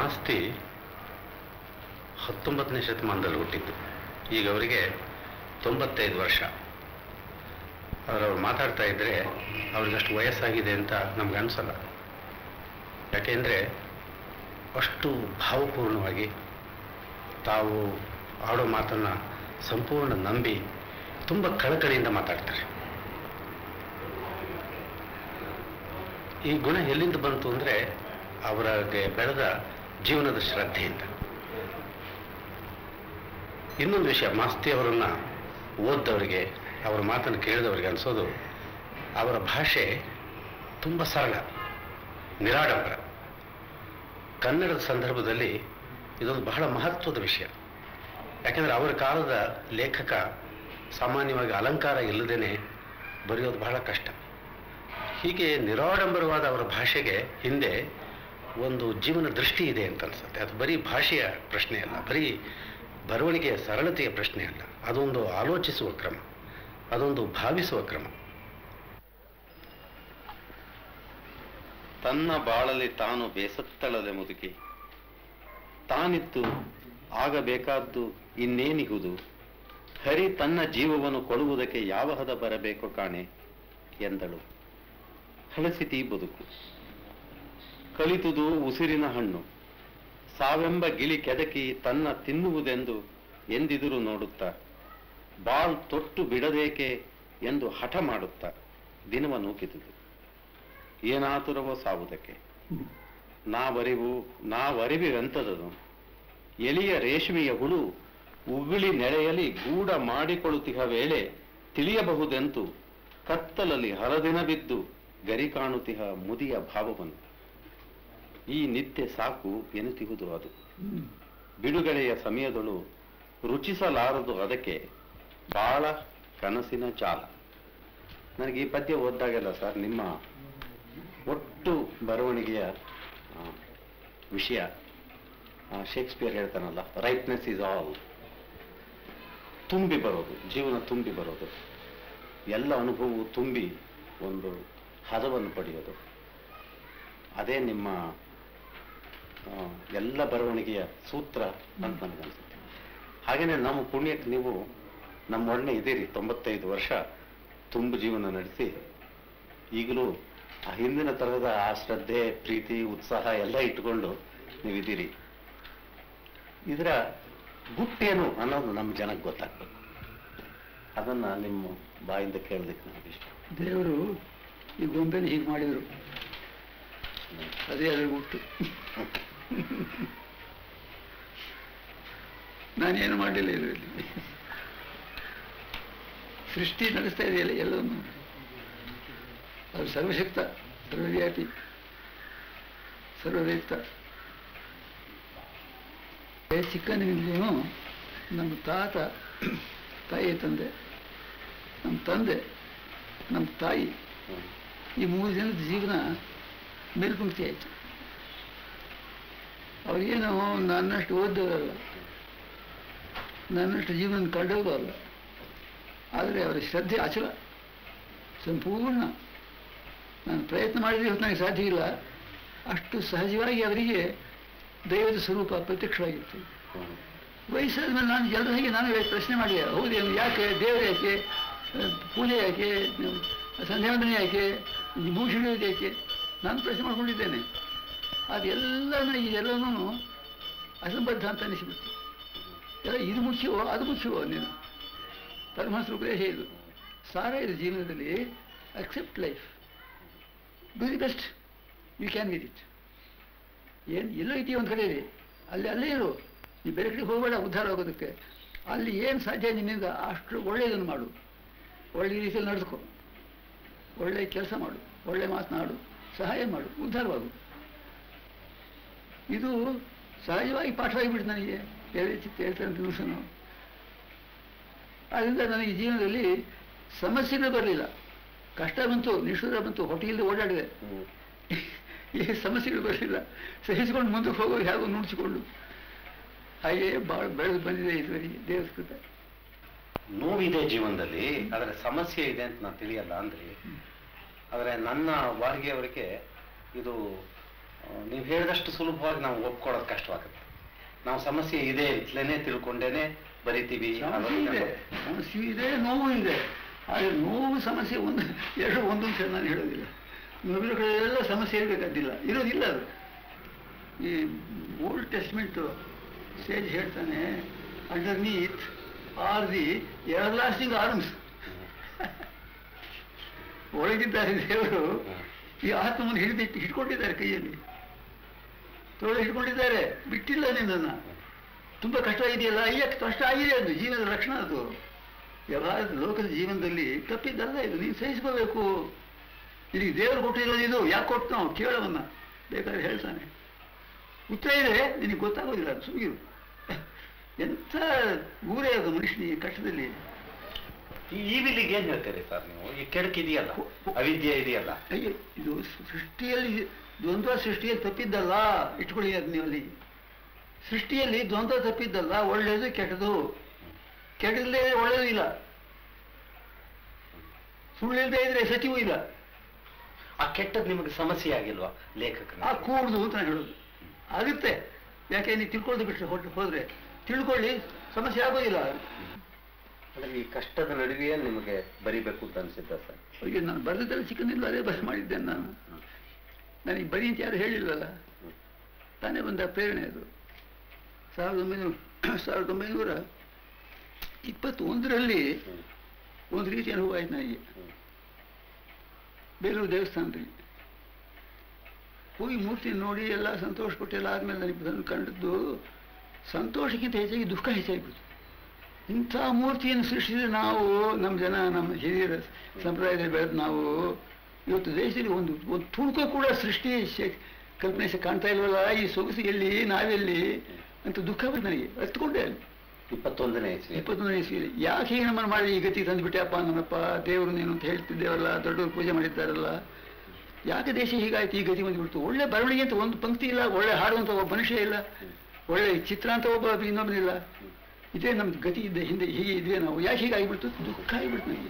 ಮಾಸ್ತಿ ಹತ್ತೊಂಬತ್ತನೇ ಶತಮಾನದಲ್ಲಿ ಹುಟ್ಟಿದ್ದು ಈಗ ಅವರಿಗೆ ತೊಂಬತ್ತೈದು ವರ್ಷ ಅವರವ್ರು ಮಾತಾಡ್ತಾ ಇದ್ರೆ ಅವ್ರಿಗಷ್ಟು ವಯಸ್ಸಾಗಿದೆ ಅಂತ ನಮ್ಗೆ ಅನ್ಸಲ್ಲ ಯಾಕೆಂದರೆ ಅಷ್ಟು ಭಾವಪೂರ್ಣವಾಗಿ ತಾವು ಆಡೋ ಮಾತನ್ನು ಸಂಪೂರ್ಣ ನಂಬಿ ತುಂಬ ಕಳಕಳಿಯಿಂದ ಮಾತಾಡ್ತಾರೆ ಈ ಗುಣ ಎಲ್ಲಿಂದ ಬಂತು ಅಂದರೆ ಅವರಿಗೆ ಬೆಳೆದ ಜೀವನದ ಶ್ರದ್ಧೆಯಿಂದ ಇನ್ನೊಂದು ವಿಷಯ ಮಾಸ್ತಿ ಅವರನ್ನ ಓದ್ದವರಿಗೆ ಅವರ ಮಾತನ್ನು ಕೇಳಿದವರಿಗೆ ಅನಿಸೋದು ಅವರ ಭಾಷೆ ತುಂಬ ಸರಳ ನಿರಾಡಂಬರ ಕನ್ನಡದ ಸಂದರ್ಭದಲ್ಲಿ ಇದೊಂದು ಬಹಳ ಮಹತ್ವದ ವಿಷಯ ಯಾಕೆಂದರೆ ಅವರ ಕಾಲದ ಲೇಖಕ ಸಾಮಾನ್ಯವಾಗಿ ಅಲಂಕಾರ ಇಲ್ಲದೇನೆ ಬರೆಯೋದು ಬಹಳ ಕಷ್ಟ ಹೀಗೆ ನಿರಾಡಂಬರವಾದ ಅವರ ಭಾಷೆಗೆ ಹಿಂದೆ ಒಂದು ಜೀವನ ದೃಷ್ಟಿ ಇದೆ ಅಂತ ಅನ್ಸುತ್ತೆ ಅದು ಬರೀ ಭಾಷೆಯ ಪ್ರಶ್ನೆ ಅಲ್ಲ ಬರೀ ಬರವಣಿಗೆಯ ಸರಳತೆಯ ಪ್ರಶ್ನೆ ಅಲ್ಲ ಅದೊಂದು ಆಲೋಚಿಸುವ ಕ್ರಮ ಅದೊಂದು ಭಾವಿಸುವ ಕ್ರಮ ತನ್ನ ಬಾಳಲಿ ತಾನು ಬೇಸತ್ತಳಲೆ ಮುದುಕಿ ತಾನಿತ್ತು ಆಗಬೇಕಾದ್ದು ಇನ್ನೇನಿಹುದು ಹರಿ ತನ್ನ ಜೀವವನ್ನು ಕೊಡುವುದಕ್ಕೆ ಯಾವ ಹದ ಬರಬೇಕು ಕಾಣೆ ಎಂದಳು ಹಳಸಿತಿ ಬದುಕು ಕಲಿತುದು ಉಸಿರಿನ ಹಣ್ಣು ಸಾವೆಂಬ ಗಿಳಿ ಕೆದಕಿ ತನ್ನ ತಿನ್ನುವುದೆಂದು ಎಂದಿದುರು ನೋಡುತ್ತಾ ಬಾಳ್ ತೊಟ್ಟು ಬಿಡದೇಕೆ ಎಂದು ಹಠ ಮಾಡುತ್ತಾ ದಿನವ ನೂಕಿದುದು ಏನಾತುರವೋ ಸಾವುದಕ್ಕೆ ನಾವರಿವು ನಾವರಿವಿವೆಂತದದು ಎಲಿಯ ರೇಷ್ಮೆಯ ಹುಳು ಉಗುಳಿ ನೆಳೆಯಲಿ ಗೂಢ ಮಾಡಿಕೊಳ್ಳುತ್ತಿಹ ವೇಳೆ ತಿಳಿಯಬಹುದೆಂತು ಕತ್ತಲಲ್ಲಿ ಹರದಿನ ಬಿದ್ದು ಗರಿ ಕಾಣುತ್ತಿಹ ಮುದಿಯ ಭಾವವನ್ನು ಈ ನಿತ್ಯ ಸಾಕು ಎನ್ನುತ್ತಿಹುದು ಅದು ಬಿಡುಗಡೆಯ ಸಮಯದಳು ರುಚಿಸಲಾರದು ಅದಕ್ಕೆ ಬಾಳ ಕನಸಿನ ಚಾಲ ನನಗೆ ಈ ಪದ್ಯ ಓದ್ದಾಗೆಲ್ಲ ಸರ್ ನಿಮ್ಮ ಒಟ್ಟು ಬರವಣಿಗೆಯ ಆ, ವಿಷಯ ಆ, ಶೇಕ್ಸ್ಪಿಯರ್ ಹೇಳ್ತಾನಲ್ಲ ರೈಟ್ನೆಸ್ ಇಸ್ ಆಲ್ ತುಂಬಿ ಬರೋದು ಜೀವನ ತುಂಬಿ ಬರೋದು ಎಲ್ಲ ಅನುಭವವು ತುಂಬಿ ಒಂದು ಹದವನ್ನು ಪಡೆಯೋದು ಅದೇ ನಿಮ್ಮ ಆ, ಎಲ್ಲ ಬರವಣಿಗೆಯ ಸೂತ್ರ ಅಂತ ನನಗನ್ಸುತ್ತೆ ಹಾಗೇನೆ ನಮ್ಮ ಪುಣ್ಯಕ್ಕೆ ನೀವು ನಮ್ಮೊಡನೆ ಇದ್ದೀರಿ ತೊಂಬತ್ತೈದು ವರ್ಷ ತುಂಬು ಜೀವನ ನಡೆಸಿ ಈಗಲೂ ಆ ಹಿಂದಿನ ತರಹದ ಆ ಶ್ರದ್ಧೆ ಪ್ರೀತಿ ಉತ್ಸಾಹ ಎಲ್ಲ ಇಟ್ಕೊಂಡು ನೀವಿದ್ದೀರಿ ಇದರ ಗುಟ್ಟೇನು ಅನ್ನೋದು ನಮ್ಮ ಜನಕ್ಕೆ ಗೊತ್ತಾಗ್ಬೇಕು ಅದನ್ನ ನಿಮ್ಮ ಬಾಯಿಂದ ಕೇಳೋದಕ್ಕೆ ನನಗೆ ಇಷ್ಟ ದೇವರು ಈ ಗೊಂಬೆನ ಹೀಗೆ ಮಾಡಿದರು ಅದೇ ಅದ್ರ ಗುಟ್ಟು ನಾನೇನು ಮಾಡಲಿಲ್ಲ ಇದರಲ್ಲಿ ಸೃಷ್ಟಿ ನಡೆಸ್ತಾ ಇದೆಯಲ್ಲ ಎಲ್ಲವನ್ನು ಅದು ಸರ್ವಶಕ್ತ ಸರ್ವವ್ಯಾಪಿ ಸರ್ವವ್ಯಕ್ತ ಚಿಕ್ಕನಿಂದಲೂ ನಮ್ಮ ತಾತ ತಾಯಿ ತಂದೆ ನಮ್ಮ ತಂದೆ ನಮ್ಮ ತಾಯಿ ಈ ಮೂರು ಜನದ ಜೀವನ ಮೇಲ್ಪಂಕ್ತಿ ಆಯಿತು ಅವ್ರಿಗೇನು ನನ್ನಷ್ಟು ಓದ್ದವರಲ್ಲ ನನ್ನಷ್ಟು ಜೀವನ ಕಂಡವರು ಅಲ್ಲ ಆದರೆ ಅವರ ಶ್ರದ್ಧೆ ಅಚಲ ಸಂಪೂರ್ಣ ನಾನು ಪ್ರಯತ್ನ ಮಾಡಿದ್ರೆ ಇವತ್ತು ನನಗೆ ಸಾಧ್ಯ ಇಲ್ಲ ಅಷ್ಟು ಸಹಜವಾಗಿ ಅವರಿಗೆ ದೈವದ ಸ್ವರೂಪ ಪ್ರತ್ಯಕ್ಷವಾಗಿತ್ತು ವಯಸ್ಸಾದ ಮೇಲೆ ನಾನು ಎಲ್ಲರ ಹಾಗೆ ನಾನು ಪ್ರಶ್ನೆ ಮಾಡಿ ಹೌದೇನು ಯಾಕೆ ದೇವರು ಯಾಕೆ ಆ, ಪೂಜೆ ಯಾಕೆ ಸಂಧ್ಯಾವಂದನೆ ಯಾಕೆ ಭೂಷಣ ಯಾಕೆ ನಾನು ಪ್ರಶ್ನೆ ಮಾಡ್ಕೊಂಡಿದ್ದೇನೆ ಅದೆಲ್ಲನೂ ಇದೆಲ್ಲನೂ ಅಸಂಬದ್ಧ ಅಂತ ಅನಿಸಿಬಿಡ್ತು ಎಲ್ಲ ಇದು ಮುಖ್ಯವೋ ಅದು ಮುಖ್ಯವೋ ನೀನು ಪರಮಹಂಸರ ಉಪದೇಶ ಇದು ಸಾರ ಇದು ಜೀವನದಲ್ಲಿ accept life do the best you can with it ಏನು ಎಲ್ಲೋ ಇದೆಯೋ ಒಂದು ಕಡೆ ಇದೆ ಅಲ್ಲಿ ಅಲ್ಲೇ ಇರು ನೀ ಬೇರೆ ಕಡೆ ಹೋಗಬೇಡ ಉದ್ಧಾರ ಆಗೋದಕ್ಕೆ ಅಲ್ಲಿ ಏನು ಸಾಧ್ಯ ನಿನ್ನಿಂದ ಅಷ್ಟು ಒಳ್ಳೆಯದನ್ನು ಮಾಡು ಒಳ್ಳೆಯ ರೀತಿಯಲ್ಲಿ ನಡೆದುಕೋ ಒಳ್ಳೆಯ ಕೆಲಸ ಮಾಡು ಒಳ್ಳೆ ಮಾತನಾಡು ಸಹಾಯ ಮಾಡು ಉದ್ಧಾರವಾಗು ಇದು ಸಹಜವಾಗಿ ಪಾಠವಾಗಿಬಿಟ್ಟು ನನಗೆ ಬೇರೆ ಚಿತ್ತ ಹೇಳ್ತಾರೆ ಅಂತ ನಿಮಿಷನು ಆದ್ದರಿಂದ ನನಗೆ ಜೀವನದಲ್ಲಿ ಸಮಸ್ಯೆಗಳು ಬರಲಿಲ್ಲ ಕಷ್ಟ ಬಂತು ನಿಷ್ಠುರ ಬಂತು ಹೊಟ್ಟೆಯಲ್ಲಿ ಓಡಾಡಿದೆ ಈ ಸಮಸ್ಯೆಗಳು ಬರಲಿಲ್ಲ ಸಹಿಸಿಕೊಂಡು ಮುಂದಕ್ಕೆ ಹೋಗೋದು ಹೇಗೋ ನುಡಿಸಿಕೊಂಡು ಹಾಗೆ ಭಾಳ ಬೆಳೆದು ಬಂದಿದೆ ಇದುವರೆಗೆ ದೇವರ ಕೃಪೆ ನೋವಿದೆ ಜೀವನದಲ್ಲಿ ಅದರ ಸಮಸ್ಯೆ ಇದೆ ಅಂತ ನಾನು ತಿಳಿಯಲ್ಲ ಅಂದ್ರೆ ಆದರೆ ನನ್ನ ವಾರ್ಗೆಯವರಿಗೆ ಇದು ನೀವು ಹೇಳಿದಷ್ಟು ಸುಲಭವಾಗಿ ನಾವು ಒಪ್ಕೊಳ್ಳೋದು ಕಷ್ಟವಾಗುತ್ತೆ ನಾವು ಸಮಸ್ಯೆ ಇದೆ ಅಂತಲೇ ತಿಳ್ಕೊಂಡೇನೆ ಬರಿತೀವಿ ಸಮಸ್ಯೆ ಇದೆ ಸಮಸ್ಯೆ ಇದೆ ನೋವು ಇದೆ ಆದರೆ ನೋವು ಸಮಸ್ಯೆ ಒಂದು ಎರಡು ಒಂದು ಅಂತ ನಾನು ಹೇಳೋದಿಲ್ಲ ನೋವಿನ ಕಡೆ ಎಲ್ಲ ಸಮಸ್ಯೆ ಇರಬೇಕಾದಿಲ್ಲ ಇರೋದಿಲ್ಲ ಅದು ಈ ಓಲ್ಡ್ ಟೆಸ್ಟ್ಮೆಂಟು ಸ್ಟೇಜ್ ಹೇಳ್ತಾನೆ underneath are the everlasting arms ಒಳಗಿದ್ದಾರೆ ದೇವರು ಈ ಆತ್ಮವನ್ನು ಹಿಡಿದು ಹಿಡ್ಕೊಂಡಿದ್ದಾರೆ ಕೈಯಲ್ಲಿ ತೋಳ ಹಿಡ್ಕೊಂಡಿದ್ದಾರೆ ಬಿಟ್ಟಿಲ್ಲ ನಿನ್ನನ್ನು ತುಂಬ ಕಷ್ಟ ಇದೆಯಲ್ಲ ಅಯ್ಯ ಕಷ್ಟ ಆಗಿದೆ ಅದು ಜೀವನದ ಲಕ್ಷಣ ಅದು ಯಾವಾಗ ಲೋಕದ ಜೀವನದಲ್ಲಿ ತಪ್ಪಿದ್ದಲ್ಲ ಇದು ನೀನು ಸಹಿಸ್ಕೋಬೇಕು ನಿನಗೆ ದೇವರು ಕೊಟ್ಟಿರೋದು ಇದು ಯಾಕೆ ಕೊಟ್ಟು ನಾವು ಕೇಳೋವನ್ನ ಬೇಕಾದ್ರೆ ಹೇಳ್ತಾನೆ ಉತ್ತರ ಇದೆ ನಿನಗೆ ಗೊತ್ತಾಗೋದಿಲ್ಲ ಅದು ಸುಗಿರು ಎಂಥ ಊರೇ ಅದು ಮನುಷ್ಯನಿಗೆ ಕಷ್ಟದಲ್ಲಿ ಈ ಈವಿಲಿಗೆ ಏನ್ ಹೇಳ್ತೀರಿ ಸರ್ ನೀವು ಈ ಕೆಡಕ್ ಇದೆಯಲ್ಲ ಅವಿದ್ಯೆ ಇದೆಯಲ್ಲ ಅಯ್ಯೋ ಇದು ಸೃಷ್ಟಿಯಲ್ಲಿ ದ್ವಂದ್ವ ಸೃಷ್ಟಿಯಲ್ಲಿ ತಪ್ಪಿದ್ದಲ್ಲ ಇಟ್ಕೊಳ್ಳಿ ಅದು ನೀವು ಅಲ್ಲಿ ಸೃಷ್ಟಿಯಲ್ಲಿ ದ್ವಂದ್ವ ತಪ್ಪಿದ್ದಲ್ಲ ಒಳ್ಳೆಯದು ಕೆಟ್ಟದು ಕೆಟ್ಟದಿಲ್ಲದೆ ಒಳ್ಳೆಯದು ಇಲ್ಲ ಸುಳ್ಳಿಲ್ಲದೆ ಇದ್ರೆ ಸಚಿವೂ ಇಲ್ಲ ಆ ಕೆಟ್ಟದ್ ನಿಮಗೆ ಸಮಸ್ಯೆ ಆಗಿಲ್ವಾ ಲೇಖಕನ ಆ ಕೂಡುದು ಅಂತ ನಾನು ಹೇಳೋದು ಆಗುತ್ತೆ ಯಾಕೆ ನೀವು ತಿಳ್ಕೊಳ್ಳೋದು ಬಿಟ್ಟರೆ ಹೊಟ್ಟು ಹೋದ್ರೆ ತಿಳ್ಕೊಳ್ಳಿ ಸಮಸ್ಯೆ ಆಗೋದಿಲ್ಲ ಅಂದ್ರೆ ಈ ಕಷ್ಟದ ನಡುವೆಯೇ ನಿಮಗೆ ಬರಿಬೇಕು ಅಂತ ಅನ್ಸಿದ್ದ ಸರ್ ಅಯ್ಯೋ ನಾನು ಬರೆದಿದ್ದೆಲ್ಲ ಚಿಕ್ಕನಿಲ್ಲ ಅದೇ ಬಸ್ ಮಾಡಿದ್ದೇನೆ ನಾನು ನನಗೆ ಬರೀ ಅಂತ ಯಾರು ಹೇಳಿಲ್ಲಲ್ಲ ತಾನೇ ಬಂದ ಪ್ರೇರಣೆ ಅದು ಸಾವಿರದ ಒಂಬೈನೂರ ಸಾವಿರದ ಒಂಬೈನೂರ ಇಪ್ಪತ್ತೊಂದರಲ್ಲಿ ಒಂದು ರೀತಿ ಅನುಭವ ಆಯ್ತು ನನಗೆ ಬೇಲೂರು ದೇವಸ್ಥಾನದಲ್ಲಿ ಹೋಗಿ ಮೂರ್ತಿ ನೋಡಿ ಎಲ್ಲ ಸಂತೋಷಪಟ್ಟು ಎಲ್ಲ ಆದಮೇಲೆ ನನಗೆ ಬಂದು ಕಂಡದ್ದು ಸಂತೋಷಕ್ಕಿಂತ ಹೆಚ್ಚಾಗಿ ದುಃಖ ಹೆಚ್ಚಾಗಿಬಿಡ್ತು ಇಂಥ ಮೂರ್ತಿಯನ್ನು ಸೃಷ್ಟಿಸಿದ ನಾವು ನಮ್ಮ ಜನ ನಮ್ಮ ಹಿರಿಯರ ಸಂಪ್ರದಾಯದಲ್ಲಿ ಬೆಳೆದ ನಾವು ಇವತ್ತು ದೇಶದಲ್ಲಿ ಒಂದು ಒಂದು ತುಣುಕು ಕೂಡ ಸೃಷ್ಟಿ ಶೇ- ಕಲ್ಪನೆ ಸ- ಕಾಣ್ತಾ ಇಲ್ವಲ್ಲ ಈ ಸೊಗಸು ಎಲ್ಲಿ ನಾವೆಲ್ಲಿ ಅಂತ ದುಃಖ ಬಂತು ನನಗೆ ಹತ್ಕೊಂಡೆ ಅಲ್ಲಿ ಇಪ್ಪತ್ತೊಂದನೇ ಇಸ್ವಿ ಇಪ್ಪತ್ತೊಂದನೇ ಇಸ್ವಿಯಲ್ಲಿ ಯಾಕೆ ಹೀಗೆ ನಮ್ಮನ್ನು ಮಾಡಿ ಈ ಗತಿ ತಂದುಬಿಟ್ಟೆಯಪ್ಪ ನನ್ನಪ್ಪ ದೇವರು ನೀನು ಅಂತ ಹೇಳ್ತಿದ್ದೇವಲ್ಲ ದೊಡ್ಡವರು ಪೂಜೆ ಮಾಡಿದ್ದಾರಲ್ಲ ಯಾಕೆ ದೇಶ ಹೀಗಾಯ್ತು ಈ ಗತಿ ಬಂದುಬಿಡ್ತು ಒಳ್ಳೆ ಬರವಣಿಗೆ ಅಂತ ಒಂದು ಪಂಕ್ತಿ ಇಲ್ಲ ಒಳ್ಳೆ ಹಾಡುವಂತ ಒಬ್ಬ ಮನುಷ್ಯ ಇಲ್ಲ ಒಳ್ಳೆ ಚಿತ್ರ ಅಂತ ಒಬ್ಬ ಇನ್ನೊಬ್ಬನಿಲ್ಲ ಇದೇ ನಮ್ದು ಗತಿ ಇದ್ದೆ ಹಿಂದೆ ಹೀಗೆ ಇದ್ವಿ ನಾವು ಯಾಕೆ ಹೀಗಾಗಿಬಿಡ್ತು ದುಃಖ ಆಗಿಬಿಡ್ತು ನನಗೆ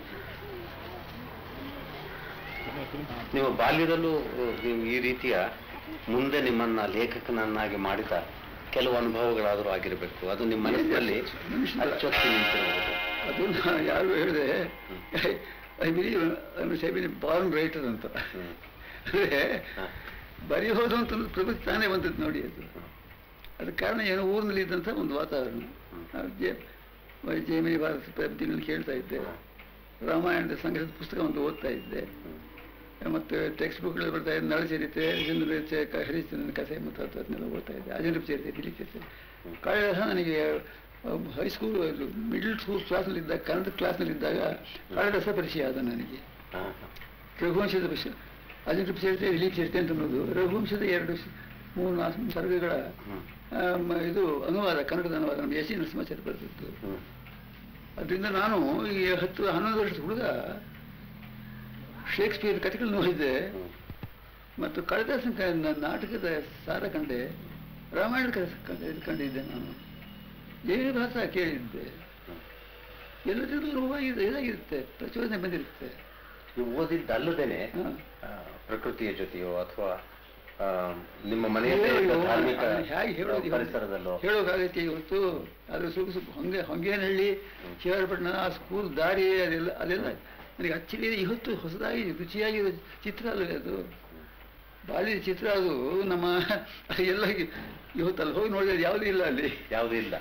ನೀವು ಬಾಲ್ಯದಲ್ಲೂ ಅಹ್, ನೀವು ಈ ರೀತಿಯ ಮುಂದೆ ನಿಮ್ಮನ್ನ ಲೇಖಕನನ್ನಾಗಿ ಮಾಡಿದ ಕೆಲವು ಅನುಭವಗಳಾದರೂ ಆಗಿರಬೇಕು ಅದು ನಿಮ್ಮ ಮನಸ್ಸಿನಲ್ಲಿ ಅಚ್ಚೊತ್ತಿ ನಿಂತಿರಬಹುದು ಅದು ನಾನು ಯಾರು ಹೇಳಿದೆ ಐ ಬಿಲೀವ್ ಐ ಬಿಲಿ ಬಾರ್ನ್ ರೈಟರ್ ಅಂತ ಹ್ಮ್. ಅಂದರೆ ಹ. ಬರೆಯೋದು ಅಂತ ಪ್ರಕೃತಿ ತಾನೇ ಬಂದದ್ದು ನೋಡಿ ಅದು ಅದಕ್ಕೆ ಕಾರಣ ಏನು ಊರಿನಲ್ಲಿ ಇದ್ದಂಥ ಒಂದು ವಾತಾವರಣ ನಾವು ಜೆ- ಜೈಮಿನಿ ಭಾರತ ಪ್ರತಿನಲ್ಲಿ ಕೇಳ್ತಾ ಇದ್ದೆ ರಾಮಾಯಣದ ಸಂಗ್ರಹದ ಪುಸ್ತಕ ಒಂದು ಓದ್ತಾ ಇದ್ದೆ ಮತ್ತು ಟೆಕ್ಸ್ಟ್ ಬುಕ್ಗಳು ಬರ್ತಾ ಇದ್ದೆ ನಳಚರಿತೆ ಚರಿತ್ರೆ ಹರಿಶ್ಚಂದ್ರನ ಕಥೆ ಮತ್ತು ಅದು ಅದನ್ನೆಲ್ಲ ಓದ್ತಾ ಇದ್ದೆ ಅಜನರ ಚರಿತ್ರೆ ದಿಲೀಪ್ ಚರಿತ್ರೆ ಕಾಳಿದಾಸ ನನಗೆ ಹೈಸ್ಕೂಲ್ ಮಿಡ್ಲ್ ಸ್ಕೂಲ್ ಕ್ಲಾಸ್ನಲ್ಲಿದ್ದಾಗ ಕನ್ನಡ ಕ್ಲಾಸ್ನಲ್ಲಿದ್ದಾಗ ಕಾಳಿದಾಸ ಪರಿಚಯ ಆದ ನನಗೆ ಹ, ಹ. ರಘುವಂಶದ ವಿಷಯ ಅಜಂತ್ರ ಚರಿತ್ರೆ ದಿಲೀಪ್ ಚರಿತ್ರೆ ಅಂತ ಅನ್ನೋದು ರಘುವಂಶದ ಎರಡು ಸ- ಮೂರು ನಾಲ್ಕು ಸರ್ಗಗಳ ಹ್ಮ್. ಆಮ್, ಇದು ಅನುವಾದ ಕನ್ನಡದ ಅನುವಾದ ನಮ್ಮ ಎಸ್ ಸಿ ನರಸಿಂಹಾಚಾರ್ಯ ಬರೆದದ್ದು ಹ್ಮ್. ಅದರಿಂದ ನಾನು ಈ ಹತ್ತು ಹನ್ನೊಂದು ವರ್ಷದ ಹುಡುಗ ಶೇಕ್ಸ್ಪಿಯರ್ ಕಥೆಗಳನ್ನು ಓದಿದ್ದೆ ಹ್ಮ್. ಮತ್ತು ಕಾಳಿದಾಸನ ಕ- ನ- ನಾಟಕದ ಸಾರ ಕಂಡೆ ರಾಮಾಯಣದ ಕಥೆ ಕಂಡೆ ಇದು ಕಂಡಿದ್ದೆ ನಾನು ಜೈನ ಭಾಷಾ ಕೇಳಿದ್ದೆ ಹ್ಮ್. ಎಲ್ಲದರಲ್ಲೂ ಅನುಭವ ಇದೆ ಇದಾಗಿರುತ್ತೆ ಪ್ರಚೋದನೆ ಬಂದಿರುತ್ತೆ ನೀವು ಓದಿದ್ದಲ್ಲದೇನೆ ಹಾ. ಆ, ಪ್ರಕೃತಿಯ ಜೊತೆಯೋ ಅಥವಾ ಆ, ನಿಮ್ಮ ಮನೆಯಲ್ಲೇ ಇದ್ದ ಧಾರ್ಮಿಕ ಹೇಗೆ ಹೇಳೋದು ಪರಿಸರದಲ್ಲೋ ಹೇಳೋಕ್ಕಾಗತ್ತೆ ಇವತ್ತು ಅದು ಸುಖ ಸುಖ ಹಂಗೆ ಹೊಂಗೇನಹಳ್ಳಿ ಶಿವರಪಟ್ಟಣ ಆ ಸ್ಕೂಲ್ ದಾರಿ ಅದೆಲ್ಲ ಅದೆಲ್ಲ ನನಗೆ ಅಚ್ಚರಿ ಇವತ್ತು ಹೊಸದಾಗಿ ರುಚಿಯಾಗಿರೋ ಚಿತ್ರ ಅಲ್ಲವೇ ಅದು ಬಾಲ್ಯದ ಚಿತ್ರ ಅದು ನಮ್ಮ ಎಲ್ಲ ಇವತ್ತು ಅಲ್ಲಿ ಹೋಗಿ ನೋಡಿದ್ರೆ ಯಾವುದೂ ಇಲ್ಲ ಅಲ್ಲಿ ಯಾವುದೂ ಇಲ್ಲ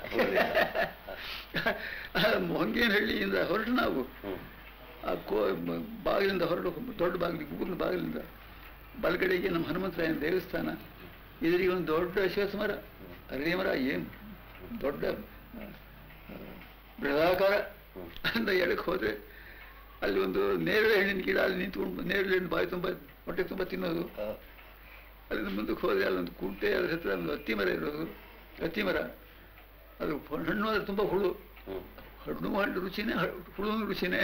ಹೊಂಗೇನಹಳ್ಳಿಯಿಂದ ಹೊರಟು ನಾವು ಹ್ಮ್. ಆ ಕೋ ಬ- ಬಾಗಿಲಿಂದ ಹೊರಡು ದೊಡ್ಡ ಬಾಗಿಲಿಗೆ ಊರಿನ ಬಾಗಿಲಿಂದ ಬಲಗಡೆಗೆ ನಮ್ಮ ಹನುಮಂತರಾಯನ ದೇವಸ್ಥಾನ ಎದುರಿಗೆ ಒಂದು ದೊಡ್ಡ ಅಶ್ವತ್ಥ ಮರ ಅರಳಿ ಮರ ಏನು ದೊಡ್ಡ ಆ, ಆ, ಬೃಹದಾಕಾರ ಹ್ಮ್. ಅಂತ ಎಡಕ್ಕೆ ಹೋದ್ರೆ ಅಲ್ಲಿ ಒಂದು ನೇರಳೆ ಹಣ್ಣಿನ ಗಿಡ ಅಲ್ಲಿ ನಿಂತ್ಕೊಂಡು ನೇರಳೆ ಹಣ್ಣು ಬಾಯಿ ತುಂಬ ಹೊಟ್ಟೆ ತುಂಬ ತಿನ್ನೋದು ಆ, ಅಲ್ಲಿಂದ ಮುಂದಕ್ಕೆ ಹೋದ್ರೆ ಅಲ್ಲೊಂದು ಕುಂಟೆ ಅದ್ರ ಹತ್ರ ಒಂದು ಹತ್ತಿ ಮರ ಇರೋದು ಹತ್ತಿ ಮರ ಅದು ಹಣ್ಣು ಆದರೆ ತುಂಬ ಹುಳು ಹ್ಮ್. ಹಣ್ಣು ಹಣ್ಣು ರುಚಿನೇ ಹ- ಹುಳು ರುಚಿನೇ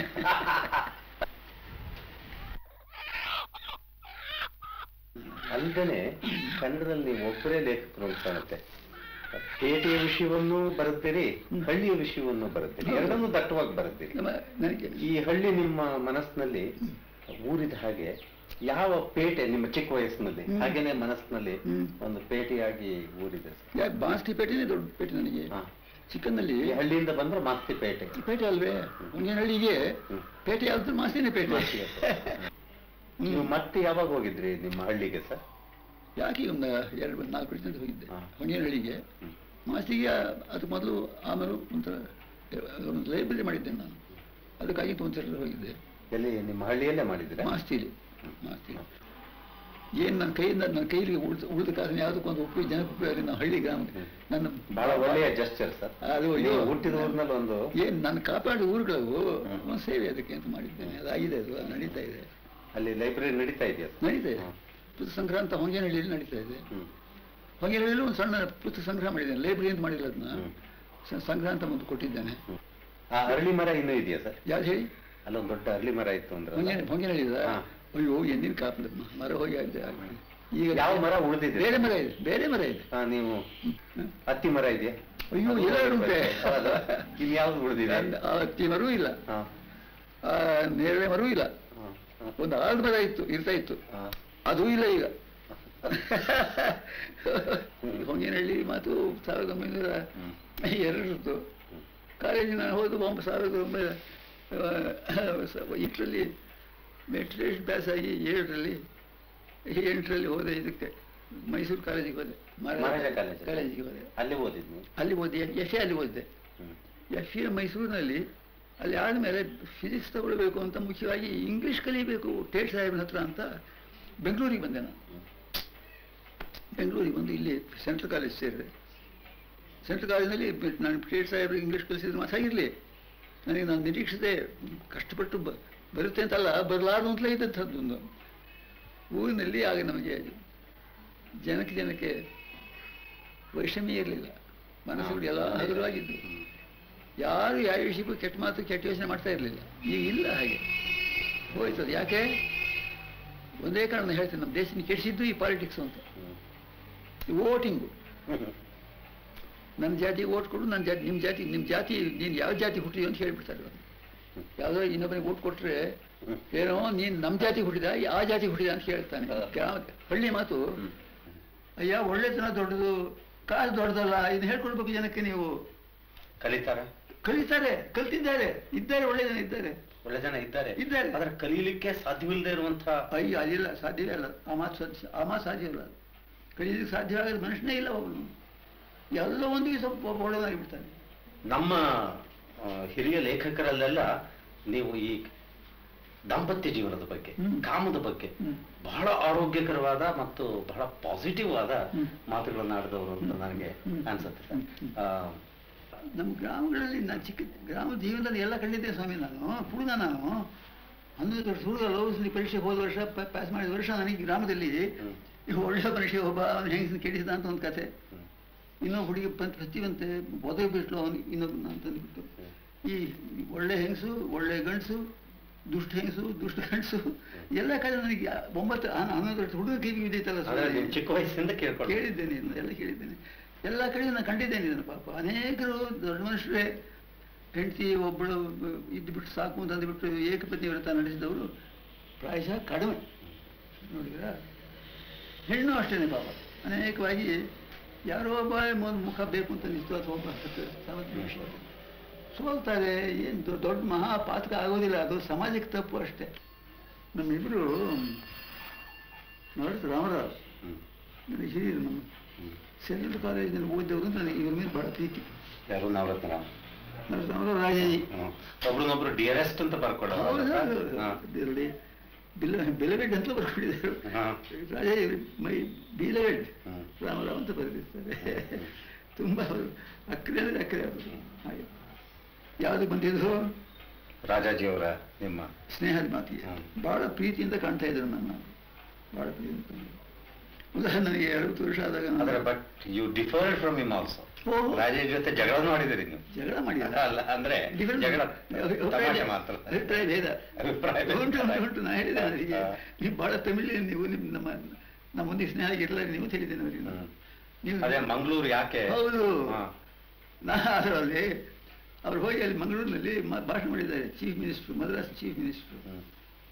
ಅಲ್ದೇನೆ ಕನ್ನಡದಲ್ಲಿ ನೀವು ಒಬ್ಬರೇ ಲೇಖಕರು ಅಂತ ಕಾಣುತ್ತೆ ಪೇಟೆಯ ವಿಷಯವನ್ನು ಬರೆದಿರಿ ಹಳ್ಳಿಯ ವಿಷಯವನ್ನು ಬರೆದಿರಿ ಎರಡನ್ನೂ ದಟ್ಟವಾಗಿ ಬರೆದಿರಿ ನಮ್ಮ ನನಗೆ ಈ ಹಳ್ಳಿ ನಿಮ್ಮ ಮನಸ್ಸಿನಲ್ಲಿ ಊರಿದ ಹಾಗೆ ಯಾವ ಪೇಟೆ ನಿಮ್ಮ ಚಿಕ್ಕ ವಯಸ್ಸಿನಲ್ಲಿ ಹ್ಮ್. ಹಾಗೇನೆ ಮನಸ್ಸಿನಲ್ಲಿ ಹ್ಮ್. ಒಂದು ಪೇಟೆಯಾಗಿ ಊರಿದೆ ಸರ್ ಯಾಕೆ ಬಾಸ್ತಿ ಪೇಟೆನೇ ದೊಡ್ಡ ಪೇಟೆ ನನಗೆ ಹಾ. ಚಿಕ್ಕಂದಲ್ಲಿ ಈ ಹಳ್ಳಿಯಿಂದ ಬಂದ್ರೆ ಮಾಸ್ತಿ ಪೇಟೆ ಪೇಟೆ ಅಲ್ವೇ ಹಳ್ಳಿಗೆ ಹ್ಮ್. ಪೇಟೆ ಯಾವ್ದು ಮಾಸ್ತಿನೇ ಪೇಟೆ ಮಾಸ್ತಿ ಪೇಟೆ. ನೀವು ಮತ್ತೆ ಯಾವಾಗ ಹೋಗಿದ್ರಿ ನಿಮ್ಮ ಹಳ್ಳಿಗೆ ಸರ್ ಯಾಕೆ ಒಂದು ಎರಡು ನಾಲ್ಕು ವರ್ಷ ಹೋಗಿದ್ದೆ ಹಾ. ಹೊಂಗೇನಹಳ್ಳಿಗೆ ಹ್ಮ್. ಮಾಸ್ತಿಗೆ ಅದು ಮೊದಲು ಆಮೇಲೆ ಒಂಥರ ಒಂದು ಲೈಬ್ರರಿ ಮಾಡಿದ್ದೆ ನಾನು ಅದಕ್ಕಾಗಿ ಒಂದ್ಸಲ ಹೋಗಿದ್ದೆ ಎಲ್ಲಿ ನಿಮ್ಮ ಹಳ್ಳಿಯಲ್ಲೇ ಮಾಡಿದ್ರೆ ಮಾಸ್ತಿಲಿ ಮಾಸ್ತಿಲಿ ಏನು ನನ್ನ ಕೈಯಿಂದ ನನ್ನ ಕೈಲಿ ಉಳಿದ ಉಳಿದ ಕಾರಣ ಯಾವುದಕ್ಕೊಂದು ಉಪಯೋಗ ಜನಕ್ಕೆ ಉಪಯೋಗ ನನ್ನ ಹಳ್ಳಿ ಗ್ರಾಮಕ್ಕೆ ನನ್ನ ಬಹಳ ಒಳ್ಳೆಯ ಜಸ್ಟರ್ ಸರ್ ಅದು ನೀವು ಅಯ್ಯೋ. ಹುಟ್ಟಿದ ಊರಿನಲ್ಲಿ ಒಂದು ಏನು ನನ್ನ ಕಾಪಾಡಿದ ಊರುಗಳು ಹ್ಮ್. ಒಂದು ಸೇವೆ ಅದಕ್ಕೆ ಅಂತ ಮಾಡಿದ್ದೇನೆ ಅದಾಗಿದೆ ಅದು ಅದು ನಡೀತಾ ಇದೆ ಅಲ್ಲಿ ಲೈಬ್ರರಿ ನಡೀತಾ ಇದೆಯಾ ಸರ್ ನಡೀತಾ ಇದೆ ಹ್ಮ್. ಪುಸ್ತಕ ಸಂಗ್ರಹ ಅಂತ ಹೊಂಗೇನಹಳ್ಳಿಯಲ್ಲಿ ನಡೀತಾ ಇದೆ ಹ್ಮ್. ಹೊಂಗೇನಹಳ್ಳಿಯಲ್ಲಿ ಒಂದು ಸಣ್ಣ ಪುಸ್ತಕ ಸಂಗ್ರಹ ಮಾಡಿದ್ದೇನೆ ಲೈಬ್ರರಿ ಅಂತ ಮಾಡಿಲ್ಲ ಅದನ್ನ ಹ್ಮ್. ಸ- ಸಂಗ್ರಹ ಅಂತ ಒಂದು ಕೊಟ್ಟಿದ್ದೇನೆ ಹ್ಮ್. ಆ ಅರಳಿ ಮರ ಇನ್ನೂ ಇದೆಯಾ ಸರ್ ಯಾವ್ದು ಹೇಳಿ ಅಲ್ಲೊಂದು ದೊಡ್ಡ ಅರಳಿ ಮರ ಇತ್ತು ಅಂದ್ರೆ ಹೊಂಗೇನ ಹೊಂಗೇನಹಳ್ಳಿ ಹಾ. ಅಯ್ಯೋ ಎಂದಿನ ಕಾಪದ ಮರ ಹೋಗಿ ಆಗಿದೆ ಈಗ ಯಾವ ಮರ ಉಳಿದಿದೆ ಬೇರೆ ಮರ ಇದೆ ಬೇರೆ ಮರ ಇದೆ ನೀವು ಹ್ಮ್. ಹತ್ತಿ ಮರ ಇದೆಯಾ ಅಯ್ಯೋ ಎಲ್ಲ ಉಂಟೆ ಇನ್ ಯಾವ್ದು ಉಳಿದಿದೆ ಆ ಹತ್ತಿ ಮರವೂ ಇಲ್ಲ ಹಾ. ಆ ನೇರಳೆ ಮರವೂ ಇಲ್ಲ ಹಾ. ಹಾ. ಒಂದು ಆಲ್ದ ಮರ ಇತ್ತು ಇರ್ತಾ ಇತ್ತು ಹಾ. ಅದೂ ಇಲ್ಲ ಈಗ ಹೊಂಗೇನಹಳ್ಳಿ ಮಾತು ಸಾವಿರದ ಒಂಬೈನೂರ ಹ್ಮ್. ಎರಡರದ್ದು ಕಾಲೇಜಿಗೆ ನಾನು ಹೋದ ಒಂಬ ಸಾವಿರದ ಒಂಬೈನೂರ ಎಂಟರಲ್ಲಿ ಮೆಟ್ರಿಕ್ ಪಾಸ್ ಆಗಿ ಏಳರಲ್ಲಿ ಎಂಟರಲ್ಲಿ ಹೋದೆ ಇದಕ್ಕೆ ಮೈಸೂರು ಕಾಲೇಜಿಗೆ ಹೋದೆ ಮಹಾರಾಜ ಕಾಲೇಜ್ ಕಾಲೇಜಿಗೆ ಹೋದೆ ಅಲ್ಲಿ ಓದಿದ್ನಿ ಅಲ್ಲಿ ಓದಿ ಎಫ್ ಎ ಅಲ್ಲಿ ಓದಿದೆ ಹ್ಮ್. ಎಫ್ ಎ ಮೈಸೂರಿನಲ್ಲಿ ಅಲ್ಲಿ ಆದಮೇಲೆ ಫಿಸಿಕ್ಸ್ ತಗೊಳ್ಬೇಕು ಅಂತ ಮುಖ್ಯವಾಗಿ ಇಂಗ್ಲೀಷ್ ಕಲಿಬೇಕು ಟೇಟ್ ಸಾಹೇಬನ ಹತ್ರ ಅಂತ ಬೆಂಗಳೂರಿಗೆ ಬಂದೆ ನಾನು ಹ್ಮ್. ಬೆಂಗಳೂರಿಗೆ ಬಂದು ಇಲ್ಲಿ ಸೆಂಟ್ರಲ್ ಕಾಲೇಜ್ ಸೇರಿದೆ ಸೆಂಟ್ರಲ್ ಕಾಲೇಜಿನಲ್ಲಿ ನಾನು ಟೇಟ್ ಸಾಹೇಬ್ರಿಗೆ ಇಂಗ್ಲೀಷ್ ಕಲಿಸಿದ್ರೆ ಮಾತಾಗಿರಲಿ ನನಗೆ ನಾನು ನಿರೀಕ್ಷಿಸಿದೆ ಕಷ್ಟಪಟ್ಟು ಬ ಬರುತ್ತೆ ಅಂತಲ್ಲ ಬರಲಾರ್ದು ಅಂತಲೇ ಇದ್ದಂಥದ್ದೊಂದು ಊರಿನಲ್ಲಿ ಆಗ ನಮಗೆ ಜನಕ್ಕೆ ಜನಕ್ಕೆ ವೈಷಮ್ಯ ಇರಲಿಲ್ಲ ಮನಸ್ಸುಗಳು ಎಲ್ಲ ಹಗುರವಾಗಿದ್ದು ಹ್ಮ್. ಯಾರು ಯಾವ ವಿಷಯಕ್ಕೂ ಕೆಟ್ಟ ಮಾತು ಕೆಟ್ಟ ಯೋಚನೆ ಮಾಡ್ತಾ ಇರಲಿಲ್ಲ ಈಗ ಇಲ್ಲ ಹಾಗೆ ಹೋಯ್ತು ಅದು ಯಾಕೆ ಒಂದೇ ಕಾರಣ ಹೇಳ್ತೀನಿ ನಮ್ಮ ದೇಶನ ಕೆಡಿಸಿದ್ದು ಈ ಪಾಲಿಟಿಕ್ಸ್ ಅಂತ ಹ್ಮ್. ಈ ವೋಟಿಂಗು ಹ್ಮ್. ನನ್ನ ಜಾತಿಗೆ ಓಟ್ ಕೊಡು ನನ್ನ ಜಾತಿ ನಿಮ್ಮ ಜಾತಿ ನಿಮ್ಮ ಜಾತಿ ನೀನು ಯಾವ ಜಾತಿ ಹುಟ್ಟಿದ್ಯೋ ಅಂತ ಹೇಳಿಬಿಡ್ತಾರೆ ಅವ್ರು. ಯಾವುದೋ ಇನ್ನೊಬ್ಬನಿಗೆ ಓಟ್ ಕೊಟ್ಟರೆ ಹ್ಮ್. ಏನೋ ನೀನು ನಮ್ಮ ಜಾತಿ ಹುಟ್ಟಿದ ಆ ಜಾತಿ ಹುಟ್ಟಿದ ಅಂತ ಹೇಳ್ತಾನೆ ಹಾ. ಗ್ರಾಮ ಹಳ್ಳಿ ಮಾತು ಹ್ಮ್. ಅಯ್ಯ ಒಳ್ಳೆತನ ದೊಡ್ಡದು ಕಾಸು ದೊಡ್ಡದಲ್ಲ ಇದು ಹೇಳ್ಕೊಡ್ಬೇಕು ಜನಕ್ಕೆ ನೀವು ಕಲಿತಾರ ಕಲಿತಾರೆ ಕಲ್ತಿದ್ದಾರೆ ಇದ್ದಾರೆ ಒಳ್ಳೆ ಜನ ಇದ್ದಾರೆ ಒಳ್ಳೆ ಜನ ಇದ್ದಾರೆ ಇದ್ದಾರೆ. ಆದ್ರೆ ಕಲೀಲಿಕ್ಕೆ ಸಾಧ್ಯವಿಲ್ಲದೆ ಇರುವಂತಹ ಅಯ್ಯೋ ಅದಿಲ್ಲ ಸಾಧ್ಯವೇ ಅಲ್ಲ ಆ ಮಾತು ಸಾಧ್ಯ ಆ ಮಾತು ಸಾಧ್ಯವಿಲ್ಲ ಕಲಿಯಲಿಕ್ಕೆ ಸಾಧ್ಯವಾಗದ ಮನುಷ್ಯನೇ ಇಲ್ಲ ಒಬ್ಬನು ಎಲ್ಲ ಒಂದು ಸ್ವಲ್ಪ ಒಬ್ಬ ಒಳ್ಳೆದಾಗಿ ಬಿಡ್ತಾನೆ ನಮ್ಮ ಆ, ಹಿರಿಯ ಲೇಖಕರಲ್ಲೆಲ್ಲ ನೀವು ಈ ದಾಂಪತ್ಯ ಜೀವನದ ಬಗ್ಗೆ ಹ್ಮ್. ಕಾಮದ ಬಗ್ಗೆ ಹ್ಮ್. ಬಹಳ ಆರೋಗ್ಯಕರವಾದ ಮತ್ತು ಬಹಳ ಪಾಸಿಟಿವ್ ಆದ ಹ್ಮ್. ಮಾತುಗಳನ್ನ ಆಡಿದವರು ಅಂತ ಹ್ಮ್. ನನಗೆ ಹ್ಮ್. ಅನ್ಸುತ್ತೆ ಹ್ಮ್. ಹ್ಮ್. ಆ, ನಮ್ಮ ಗ್ರಾಮಗಳಲ್ಲಿ ನಾನು ಚಿಕ್ಕ ಗ್ರಾಮದ ಜೀವನದಲ್ಲಿ ಎಲ್ಲ ಕಂಡಿದ್ದೆ ಸ್ವಾಮಿ ನಾನು ಹುಡುಗ ನಾನು ಹನ್ನೊಂದು ವರ್ಷ ಹುಡುಗ ಲೋಕಸಭೆ ಪರೀಕ್ಷೆ ಹೋದ ವರ್ಷ ಪಾಸ್ ಮಾಡಿದ ವರ್ಷ ನನಗೆ ಗ್ರಾಮದಲ್ಲಿ ಹ್ಮ್. ಈಗ ಒಳ್ಳೆ ಪರೀಕ್ಷೆ ಒಬ್ಬ ಅವನು ಹೆಂಗಸನ ಕೆಡಿಸಿದ ಅಂತ ಒಂದು ಕತೆ ಹ್ಮ್. ಇನ್ನೊಬ್ಬ ಹುಡುಗಿ ಬಂತ ಪ್ರತಿವಂತೆ ಒದಗಿ ಬಿಟ್ಲು ಅವನಿಗೆ ಇನ್ನೊಬ್ಬ ಅಂತಂದ್ಬಿಟ್ಟು ಹ್ಮ್. ಈ ಒಳ್ಳೆ ಹೆಂಗಸು ಒಳ್ಳೆ ಗಂಡಸು ದುಷ್ಟ ಹೆಂಗಸು ದುಷ್ಟ ಗಂಡಸು ಎಲ್ಲ ಕಡೆ ನನಗೆ ಯಾ- ಒಂಬತ್ತು ಹನ್ನ- ಹನ್ನೊಂದು ವರ್ಷ ಹುಡುಗ ಕಿವಿಗೆ ಬಿದ್ದೈತಲ್ಲ ಅಂದ್ರೆ ಸ್ವಾಮಿ. ನೀವು ಚಿಕ್ಕ ವಯಸ್ಸಿಂದ ಕೇಳ್ಕೊಂಡು ಕೇಳಿದ್ದೇನೆ ಇದನ್ನ, ಎಲ್ಲ ಕೇಳಿದ್ದೇನೆ ಎಲ್ಲ ಕಡೆ ನಾನು ಕಂಡಿದ್ದೇನೆ ಇದನ್ನು ಪಾಪ ಅನೇಕರು ದೊಡ್ಡ ಮನುಷ್ಯರೇ ಹೆಂಡತಿ ಒಬ್ಬಳು ಇದ್ದು ಬಿಟ್ಟು ಸಾಕು ಅಂತ ಅಂದ್ಬಿಟ್ಟು ಏಕಪತ್ನಿ ವ್ರತ ನಡೆಸಿದವರು ಪ್ರಾಯಶಃ ಕಡಿಮೆ ನೋಡಿದ್ರ ಹೆಣ್ಣು ಅಷ್ಟೇನೆ ಪಾಪ ಅನೇಕವಾಗಿ ಯಾರೋ ಒಬ್ಬ ಒಂದು ಮುಖ ಬೇಕು ಅಂತ ನಿಂತು ಅಥವಾ ಒಬ್ಬ ಸಮಸ್ಯೆ ವಿಷಯ ಸೋಲ್ತಾರೆ ಏನು ದೊಡ್ಡ ಮಹಾಪಾತಕ ಆಗೋದಿಲ್ಲ ಅದು ಸಮಾಜಕ್ಕೆ ತಪ್ಪು ಅಷ್ಟೇ ನಮ್ಮಿಬ್ಬರು ನೋಡಿದ್ರು ರಾಮರಾವ್ ಹ್ಮ್. ನನಗೆ ಹಿರಿಯರು ನಮ್ಮ ಹ್ಮ್. ಸೆಂಟ್ರಲ್ ಕಾಲೇಜಿನಲ್ಲಿ ಓದಿದವರು ಅಂತ ನನಗೆ ಇವ್ರ ಮೇಲೆ ಬಹಳ ಪ್ರೀತಿ ಯಾರು ನವರತ್ನ ನಮ್ಮ ರಾಮರಾವ್ ರಾಜಾಜಿ ಹ್ಮ್. ಒಬ್ರನ್ನೊಬ್ರು ಡಿಯರೆಸ್ಟ್ ಅಂತ ಬರ್ಕೊಳ್ಳೋದು ಹಾ. ಇದರಲ್ಲಿ ಬಿಲ್ಲ ಬೆಲವೆಡ್ ಅಂತ ಬರ್ಕೊಂಡಿದ್ದಾರೆ ಹಾ. ರಾಜಾಜಿ ಮೈ ಬಿಲವೆಡ್ ಹ್ಮ್. ರಾಮರಾವ್ ಅಂತ ಬರೆದಿರ್ತಾರೆ ತುಂಬ ಅವರು ಅಕ್ಕರೆ ಅಂದರೆ ಅಕ್ಕರೆ ಅವರು ಹಾಗೆ ಯಾವುದಕ್ಕೆ ಬಂದಿದ್ರು ರಾಜಾಜಿಯವರ ನಿಮ್ಮ ಸ್ನೇಹದ ಮಾತಿಗೆ ಹ್ಮ್. ಬಹಳ ಪ್ರೀತಿಯಿಂದ ಕಾಣ್ತಾ ಇದ್ರು ನನ್ನ ಬಹಳ ಪ್ರೀತಿಯಿಂದ ಕಾಣ್ತಾ ಉದಾಹರಣೆ ನನಗೆ ಅರವತ್ತು ವರ್ಷ ಆದಾಗ ನಾನು- ಆದ್ರೆ but you differed from him also ಓಹೋ. ರಾಜೇಶ್ ಜೊತೆ ಜಗಳ ಮಾಡಿದಿರಿ ನೀವು ಜಗಳ ಮಾಡಿಲ್ಲ ಅಲ್ಲ ಅಂದ್ರೆ Different- ಜಗಳ ಅಭಿಪ್ರಾಯ- ತಮಾಷೆ ಮಾತ್ರ ಅಭಿಪ್ರಾಯ ಭೇದ ಅಭಿಪ್ರಾಯ ಭೇದ. ಉಂಟು ಉಂಟು ಉಂಟು ನಾ ಹೇಳಿದೆ ಅವರಿಗೆ ಹಾ. ನೀವು ಬಹಳ ತಮಿಳ್ ನೀವು ನಿಮ್ಮ ನಮ್ಮ ನಮ್ಮೊಂದಿಗೆ ಸ್ನೇಹ ಆಗಿರಲ್ಲ ನೀವು ಅಂತ ಹೇಳಿದ್ದೇನೆ ಅವರಿಗೆ ಹ್ಮ್. ನೀವು ಅದೇ ಮಂಗಳೂರು ಯಾಕೆ ಹೌದು ಹಾ. ನಾ ಅದರಲ್ಲಿ ಅವ್ರು ಹೋಗಿ ಅಲ್ಲಿ ಮಂಗಳೂರಿನಲ್ಲಿ ಮ- ಭಾಷಣ ಮಾಡಿದ್ದಾರೆ chief minister Madras chief minister ಹ್ಮ್.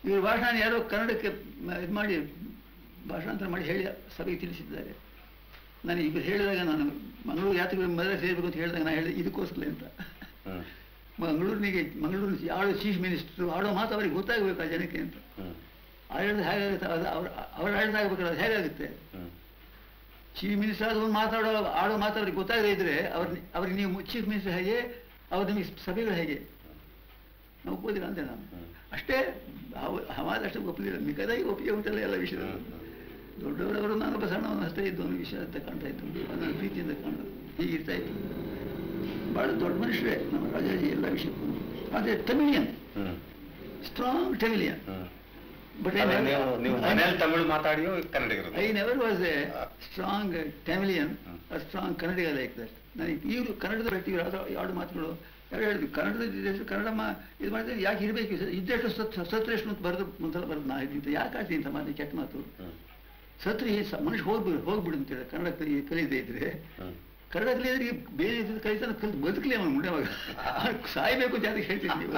ಇವರು ಭಾಷಣ ಯಾರೋ ಕನ್ನಡಕ್ಕೆ ಇದು ಮಾಡಿ ಭಾಷಾಂತರ ಮಾಡಿ ಹೇಳಿ ಸಭೆಗೆ ತಿಳಿಸಿದ್ದಾರೆ ನಾನು ಈಗ ಹೇಳಿದಾಗ ನಾನು ಮಂಗಳೂರು ಯಾತ್ರೆ ಮದುವೆ ಸೇರಬೇಕು ಅಂತ ಹೇಳಿದಾಗ ನಾನು ಹೇಳಿದೆ ಇದಕ್ಕೋಸ್ಕರ ಅಂತ ಹ್ಮ್ ಮಂಗಳೂರಿನಿಗೆ ಮಂಗಳೂರು ಯಾರೋ ಚೀಫ್ ಮಿನಿಸ್ಟರ್ ಆಡೋ ಮಾತು ಅವರಿಗೆ ಗೊತ್ತಾಗಬೇಕು ಆ ಜನಕ್ಕೆ ಅಂತ ಹ್ಮ್ ಆಡಳಿತ ಹೇಗಾಗುತ್ತೆ ಅದು ಅವ್ರ ಅವ್ರ ಆಡಳಿತ ಆಗಬೇಕಾದ್ರೆ ಅದು ಹೇಗಾಗುತ್ತೆ ಹ್ಮ್ ಚೀಫ್ ಮಿನಿಸ್ಟರ್ ಆದವನು ಮಾತಾಡೋ ಆಡೋ ಮಾತು ಅವ್ರಿಗೆ ಗೊತ್ತಾಗದೇ ಇದ್ರೆ ಅವ್ರ ಅವ್ರಿಗೆ ನೀವು ಚೀಫ್ ಮಿನಿಸ್ಟರ್ ಹೇಗೆ ಅವ್ರು ನಿಮಗೆ ಸಭೆಗಳು ಹೇಗೆ ನಾವು ಒಪ್ಪೋದಿಲ್ಲ ಅಂತೆ ನಾನು ಹ್ಮ್. ಅಷ್ಟೇ ಹವಾದ ಅಷ್ಟೇ ಒಪ್ಪಲಿಲ್ಲ ಮಿಕ್ಕದಾಗಿ ಒಪ್ಪಿಗೆ ಉಂಟಲ್ಲ ಎಲ್ಲ ವಿಷಯದಲ್ಲಿ ಹ್ಮ್. ದೊಡ್ಡವರವರು ನಾನೊಬ್ಬ ಸಣ್ಣವನು ಅಷ್ಟೇ ಇದ್ದು ಅನ್ನೋ ವಿಷಯ ಅಂತ ಕಾಣ್ತಾ ಇತ್ತು ನನ್ನ ಪ್ರೀತಿಯಿಂದ ಕಾಣೋದು ಹೀಗಿರ್ತಾ ಇತ್ತು ಭಾಳ ದೊಡ್ಡ ಮನುಷ್ಯರೇ ನಮ್ಮ ರಾಜಾಜಿ ಎಲ್ಲ ವಿಷಯಕ್ಕೂ ಆದರೆ Tamilian hmm strong Tamilian hmm but ಅಲ್ಲ, ನೀವು ನೀವು ಮನೇಲಿ ತಮಿಳು ಮಾತಾಡಿಯೋ ಕನ್ನಡಿಗರು I never was a strong Tamilian hmm. Strong Kannadiga like that ನನಗೆ ಈಗಲೂ ಕನ್ನಡದ ವ್ಯಕ್ತಿ ಎರಡು ಮಾತುಗಳು ಯಾರು ಹೇಳಿದ್ರು ಕನ್ನಡದ ಇದ್ದಷ್ಟು ಕನ್ನಡ ಮಾ ಇದು ಮಾಡಿದ್ರೆ ಯಾಕೆ ಇರಬೇಕು ಇದ್ದಷ್ಟು ಸತ್ ಸತ್ರೇಷ್ಟು ಅಂತ ಬರೆದು ಒಂದ್ಸಲ ಬರೆದು ನಾ ಇದ್ದಿಂತ ಯಾಕೆ ಆಡ್ತೀನಿ ಅಂತ ಮಾತು ಕೆಟ್ಟ ಮಾತು ಹ್ಮ್ ಸತ್ರಿ ಸ- ಮನುಷ್ಯ ಹೋಗ್ಬಿಡು ಹೋಗ್ಬಿಡು ಅಂತೇಳಿ ಕನ್ನಡ ಕಲಿ- ಕಲಿಯದೇ ಇದ್ರೆ ಹ್ಮ್ ಕನ್ನಡ ಕಲಿಯೋದ್ರೆ ಈಗ ಬೇರೆ ಇದ್ದಿದ್ದು ಕಲಿತಾನೆ ಕಲಿತು ಬದುಕಲಿ ಅವನು ಮುಂದೆ ಅವಾಗ ಸಾಯ್ಬೇಕು ಅಂತ ಯಾಕೆ ಹೇಳ್ತೀನಿ ನೀವು